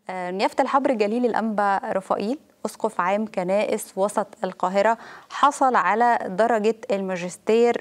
نيافة الحبر الجليل الأنبا رفائيل أسقف عام كنائس وسط القاهرة حصل على درجة الماجستير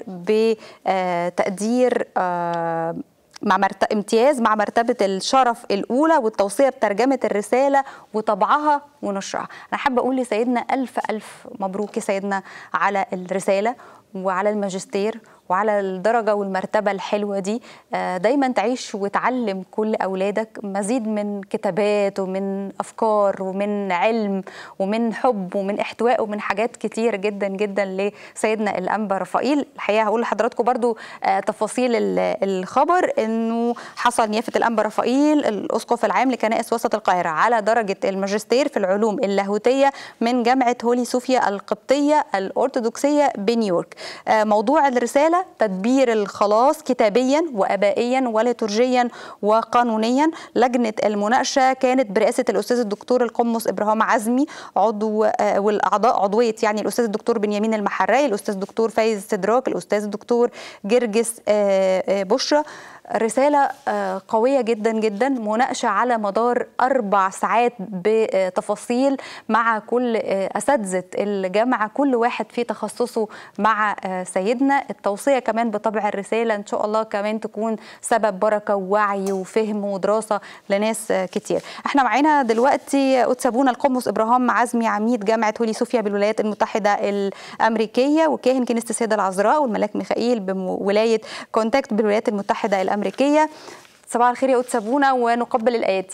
بتقدير مع مرت... امتياز مع مرتبة الشرف الأولى والتوصية بترجمة الرسالة وطبعها ونشرها أنا حابة أقول لسيدنا ألف ألف مبروك يا سيدنا على الرسالة وعلى الماجستير وعلى الدرجه والمرتبه الحلوه دي دايما تعيش وتعلم كل اولادك مزيد من كتابات ومن افكار ومن علم ومن حب ومن احتواء ومن حاجات كتير جدا جدا لسيدنا الانبا رفائيل الحقيقه هقول لحضراتكم برضو تفاصيل الخبر انه حصل نيافه الانبا رفائيل الاسقف العام لكنائس وسط القاهره على درجه الماجستير في العلوم اللاهوتيه من جامعه هولي صوفيا القبطيه الارثوذكسيه بنيويورك موضوع الرساله تدبير الخلاص كتابيا وابائيا وليتورجيا وقانونيا لجنه المناقشه كانت برئاسه الاستاذ الدكتور القمص ابراهيم عزمي عضو والاعضاء عضويه يعني الاستاذ الدكتور بنيامين المحراي الاستاذ الدكتور فايز سدراك الاستاذ الدكتور جرجس بشرى رسالة قوية جدا جدا مناقشة على مدار أربع ساعات بتفاصيل مع كل أساتذة الجامعة كل واحد في تخصصه مع سيدنا التوصية كمان بطبع الرسالة إن شاء الله كمان تكون سبب بركة ووعي وفهم ودراسة لناس كتير احنا معانا دلوقتي أتسابونا القمص إبراهيم عزمي عميد جامعة هولي صوفيا بالولايات المتحدة الأمريكية وكاهن كنيسة السيدة العذراء والملاك ميخائيل بولاية كونتاكت بالولايات المتحدة الأمريكية الأمريكية صباح الخير يا أتسابونا ونقبل الآيات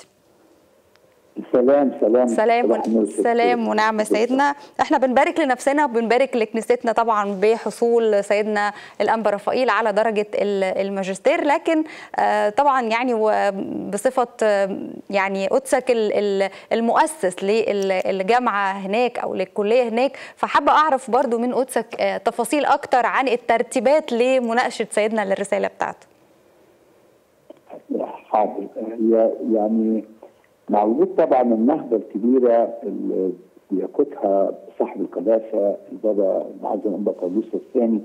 سلام سلام سلام ون... سلام ونعم سيدنا احنا بنبارك لنفسنا وبنبارك لكنيستنا طبعا بحصول سيدنا الانبا رفائيل على درجه الماجستير لكن طبعا يعني بصفه يعني قدسك المؤسس للجامعه هناك او للكليه هناك فحابه اعرف برضو من قدسك تفاصيل اكتر عن الترتيبات لمناقشه سيدنا للرساله بتاعته حاضر هي يعني مع وجود طبعا النهضه الكبيره اللي بيقودها صاحب القداسه البابا المعظم انبا قابوس الثاني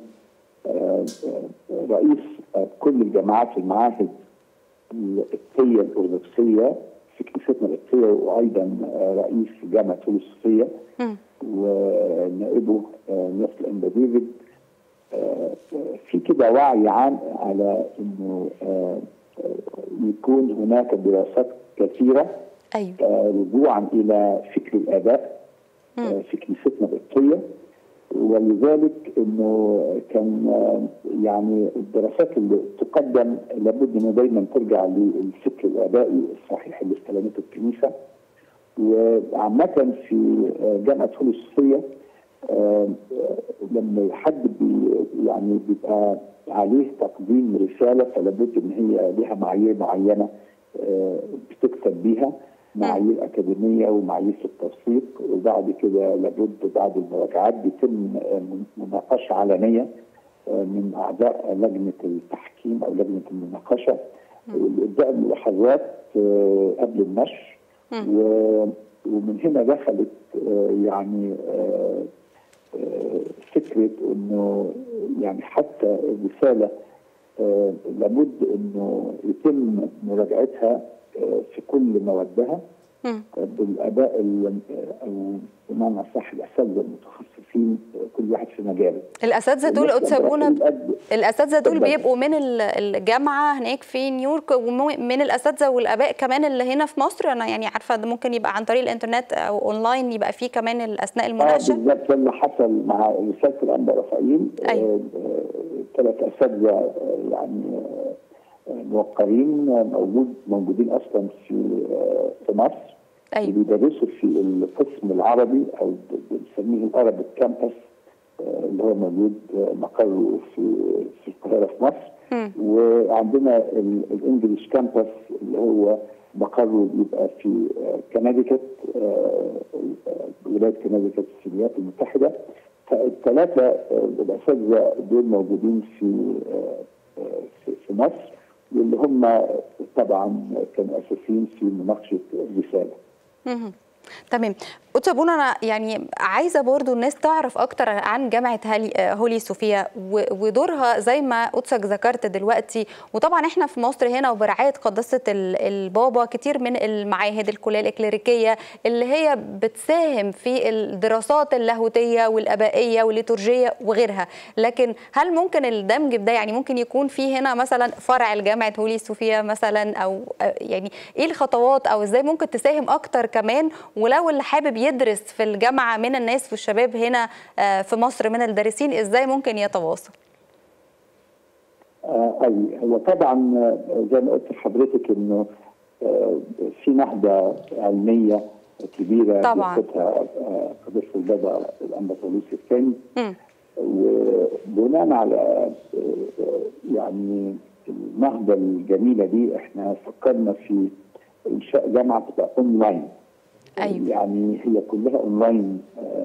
رئيس كل الجامعات المعاهد القبطيه الارثوذكسيه في كنيستنا القبطيه وايضا رئيس جامعه هولي صوفيا ونائبه نيافه الانبا ديفيد في كده وعي عام على انه يكون هناك دراسات كثيره أيوة. رجوعا الى فكر الاباء مم. في كنيستنا القبطيه ولذلك انه كان يعني الدراسات اللي تقدم لابد انه دايما ترجع للفكر الابائي الصحيح اللي استلمته الكنيسه وعامه في جامعه هولي صوفيا لما حد بي يعني بيبقى عليه تقديم رساله فلابد ان هي لها معايير معينه بتكتب بيها معايير اكاديميه ومعايير في التوثيق وبعد كده لابد بعد المراجعات بيتم مناقشه علنيه من اعضاء لجنه التحكيم او لجنه المناقشه لابداء الملاحظات قبل النشر ومن هنا دخلت يعني فكره انه يعني حتى الرساله لابد انه يتم مراجعتها في كل موادها بالاباء او بمعنى صح الاساتذه المتخصصين كل واحد في مجاله. الاساتذه دول اتسابونا الاساتذه دول بيبقوا من الجامعه هناك في نيويورك ومن الاساتذه والاباء كمان اللي هنا في مصر انا يعني عارفه ده ممكن يبقى عن طريق الانترنت او اونلاين يبقى فيه كمان اثناء المناقشه. اه بالظبط اللي حصل مع رساله الانبا رفائيل أيوة. ثلاث اساتذه يعني موقرين موجود موجودين اصلا في في مصر أيوة. بيدرسوا في القسم العربي او بنسميه الارابيك كامبس اللي هو موجود مقره في في القاهره في مصر م. وعندنا الانجليش كامبس اللي هو مقره بيبقى في كناديكت ولايه كناديكت في الولايات المتحده فالثلاثه الاساتذه دول موجودين في في مصر واللي هم طبعا كانوا اساسيين في مناقشه الرساله. تمام قدس ابونا انا يعني عايزه برضو الناس تعرف اكتر عن جامعه هولي صوفيا ودورها زي ما قدسك ذكرت دلوقتي وطبعا احنا في مصر هنا وبرعايه قداسه البابا كتير من المعاهد الكليه الاكليريكيه اللي هي بتساهم في الدراسات اللاهوتيه والابائيه والليتورجيه وغيرها لكن هل ممكن الدمج ده يعني ممكن يكون في هنا مثلا فرع لجامعه هولي صوفيا مثلا او يعني ايه الخطوات او ازاي ممكن تساهم اكتر كمان ولو اللي حابب يدرس في الجامعه من الناس والشباب هنا في مصر من الدارسين ازاي ممكن يتواصل؟ آه اي هو طبعا زي ما قلت لحضرتك انه آه في نهضه علميه كبيره طبعا قداسه البابا الانبطولوس الثاني وبناء على يعني النهضه الجميله دي احنا فكرنا في انشاء جامعه تبقى اونلاين أيوة. يعني هي كلها اونلاين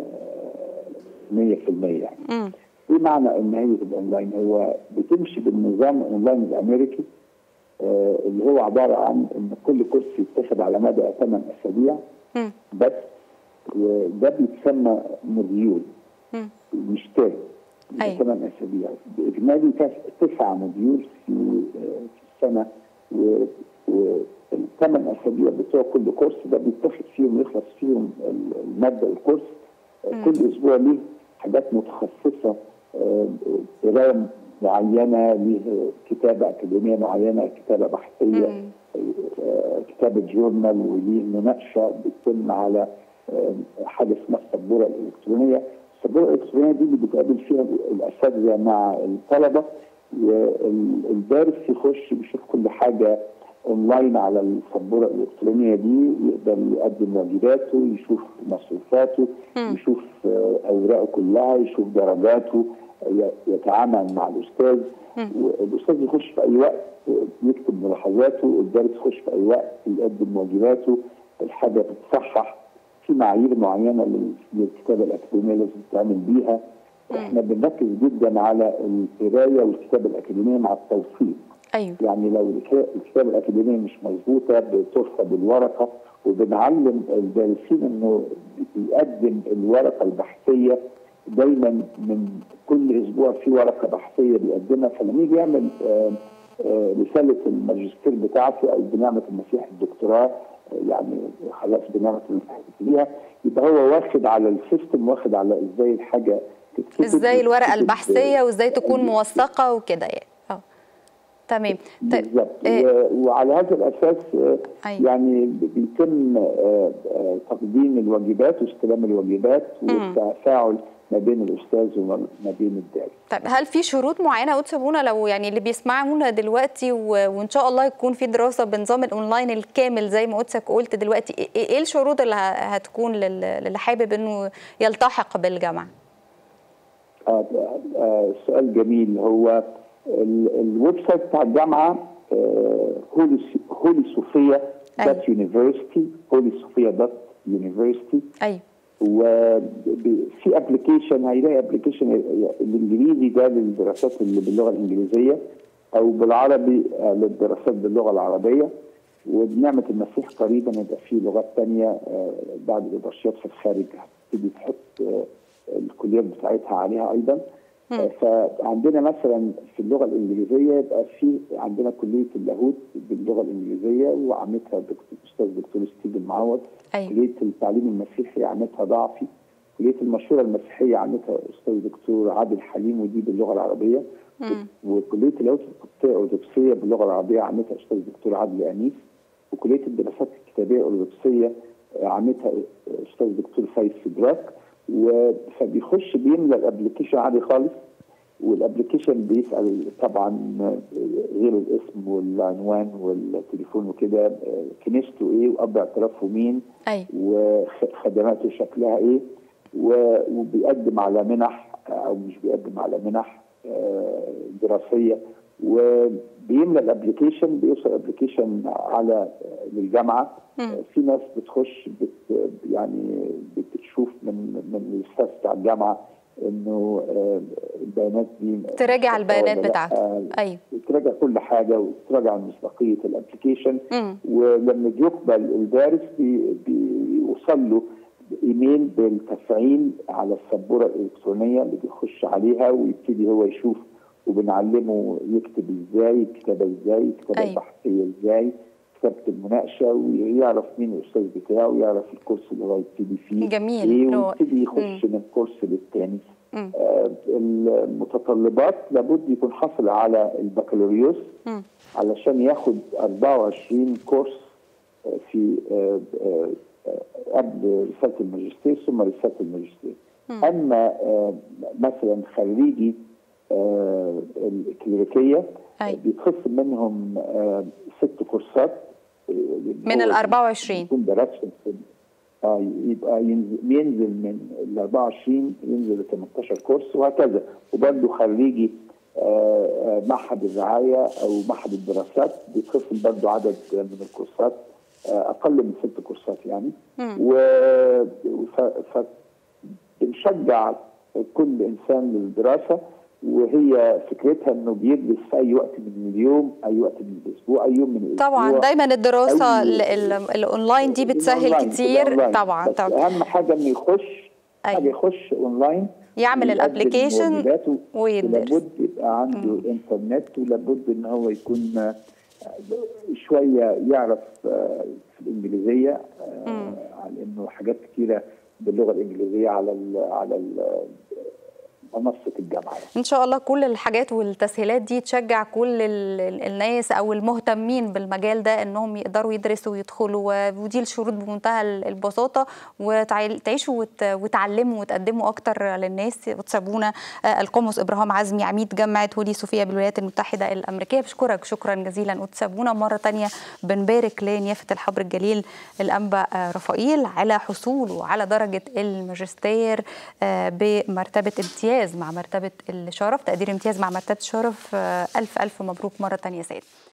100% يعني مم. ايه معنى ان هي تبقى اونلاين هو بتمشي بالنظام الاونلاين الامريكي آه اللي هو عباره عن ان كل كورس يتاخد على مدى 8 اسابيع مم. بس وده بيتسمى موديول مم. مش تاني أيوة. 8 اسابيع باجمالي تس- تسعة موديول في آه، في السنه و والثمان اسابيع بتوع كل كورس ده بيتاخد فيهم يخلص فيهم ال- الماده الكورس آه، كل اسبوع ليه حاجات متخصصه آه، قرايه معينه ليه كتابه اكاديميه معينه كتابه بحثيه مم. آه، كتابه جورنال وليه مناقشه بتتم على آه، حاجه اسمها السبوره الالكترونيه السبوره الالكترونيه دي اللي بتقابل فيها الاساتذه مع الطلبه والدارس يخش بيشوف كل حاجه اونلاين على السبوره الالكترونيه دي يقدر يقدم واجباته يشوف مصروفاته مم. يشوف آه، اوراقه كلها يشوف درجاته ي- يتعامل مع الاستاذ مم. والاستاذ يخش في اي وقت آه، يكتب ملاحظاته الدارس يخش في اي وقت يقدم واجباته الحاجه بتصحح في معايير معينه لل- للكتابه الاكاديميه لازم تتعامل بيها احنا بنركز جدا على القرايه والكتابه الاكاديميه مع التوثيق ايوه يعني لو الك- الكتابه الاكاديميه مش مظبوطه بترفض الورقه وبنعلم الدارسين انه يقدم الورقه البحثيه دايما من كل اسبوع في ورقه بحثيه بيقدمها فلما يجي يعمل آه، آه، رساله الماجستير بتاعته او بنعمه المسيح الدكتوراه آه، يعني خلاص بنعمه المسيح ليها يبقى هو واخد على السيستم واخد على ازاي الحاجه تتكتب ازاي الورقه وتتكتب البحثيه وازاي تكون بإيدك. موثقه وكده يعني اه تمام طيب بالظبط إيه. و- وعلى هذا الاساس آه، أيوة. يعني بيتم آه، آه، تقديم الواجبات واستلام الواجبات والتفاعل ما بين الاستاذ وما بين الدارس طيب هل في شروط معينه يا قدس ابونا لو يعني اللي بيسمعونا دلوقتي و... وان شاء الله يكون في دراسه بنظام الاونلاين الكامل زي ما قدسك قلت دلوقتي ايه إيه الشروط اللي ه- هتكون لل... للي حابب انه يلتحق بالجامعه؟ آه، آه، سؤال جميل هو ال- الويب سايت بتاع الجامعه هولي هولي صوفيا دوت يونيفرستي هولي صوفيا دوت يونيفرستي ايوه وفي ابلكيشن هيلاقي ابلكيشن الانجليزي ده للدراسات اللي باللغه الانجليزيه او بالعربي آه، للدراسات باللغه العربيه وبنعمه المسيح قريبا يبقى في لغات تانية آه، بعد الإبرشيات في الخارج هتبتدي تحط آه، الكليات بتاعتها عليها ايضا آه، فعندنا مثلا في اللغه الانجليزيه يبقى في عندنا كليه اللاهوت باللغه الانجليزيه وعمتها دكتور استاذ دكتور ستيفن معوض أيوة. كليه التعليم المسيحي عمتها ضعفي كليه المشوره المسيحيه عمتها استاذ دكتور عادل حليم ودي باللغه العربيه مم. وكليه اللاهوت القبطيه الارثوذكسيه باللغه العربيه عمتها استاذ دكتور عادل انيس وكليه الدراسات الكتابيه الارثوذكسيه آه، عمتها استاذ دكتور فايز سدراك و- فبيخش بيملى الابلكيشن عادي خالص والابلكيشن بيسال طبعا آه، غير الاسم والعنوان والتليفون وكده آه، كنيسته ايه واب اعترافه مين ايوه وخدماته شكلها ايه و- وبيقدم على منح او مش بيقدم على منح آه، دراسيه وبيملى الابلكيشن بيوصل الابلكيشن على آه، للجامعه مم. آه، في ناس بتخش بت يعني بتشوف من من الاستاذ بتاع الجامعه انه آه، البيانات دي تراجع البيانات ولا لأ. بتاعته ايوه تراجع كل حاجه وتراجع مصداقيه الابلكيشن مم. ولما بيقبل الدارس بي بي بيوصل له ايميل بالتفعيل على السبوره الالكترونيه اللي بيخش عليها ويبتدي هو يشوف وبنعلمه يكتب ازاي الكتابه ازاي الكتابه أيوة. البحثيه ازاي كتابه المناقشه ويعرف مين الاستاذ بتاعه ويعرف الكورس اللي هو يبتدي فيه جميل. ايه لو- ويبتدي يخش من كورس للتاني مم. آه، المتطلبات لابد يكون حصل على البكالوريوس مم. علشان ياخد 24 كورس آه، في آه، آه، آه، قبل رساله الماجستير ثم رساله الماجستير اما آه، مثلا خريجي آه، الكليريكيه أيوة. بيتخصم منهم آه، ست كورسات آه، من هو ال 24 يكون درسهم في اه يبقى ينزل, ينزل من ال 24 ينزل ل 18 كورس وهكذا وبرضه خريجي آه، آه، معهد الرعايه او معهد الدراسات بيتخصم برضه عدد من الكورسات آه، اقل من ست كورسات يعني مم. و ف- ف- بنشجع كل انسان للدراسه وهي فكرتها انه بيدرس في اي وقت من اليوم اي وقت من الاسبوع اي يوم من الاسبوع طبعا دايما الدراسه أي- ال- ال- الاونلاين دي بتسهل الأونلاين، كتير الأونلاين. طبعا بس طبعا اهم حاجه انه يخش أيوة. حاجه يخش اونلاين يعمل ويقدم الابلكيشن مواجهاته، ويدرس. ولابد يبقى عنده انترنت ولابد ان هو يكون آه، شويه يعرف آه، في الانجليزيه آه، على انه حاجات كتيره باللغه الانجليزيه على ال على ال منصه الجامعه يعني. ان شاء الله كل الحاجات والتسهيلات دي تشجع كل ال- ال- الناس او المهتمين بالمجال ده انهم يقدروا يدرسوا ويدخلوا و- ودي الشروط بمنتهى ال- البساطه وتعيشوا وت- وتعلموا وتقدموا اكتر للناس وتسابونا آه، القمص ابراهام عزمي عميد جامعه هولي صوفيا بالولايات المتحده الامريكيه بشكرك شكرا جزيلا وتسابونا مره تانية بنبارك لنيافه الحبر الجليل الانبا آه، رفائيل على حصوله على درجه الماجستير آه، بمرتبه امتياز مع مرتبه الشرف تقدير امتياز مع مرتبه الشرف آه، الف الف مبروك مره تانية يا سيد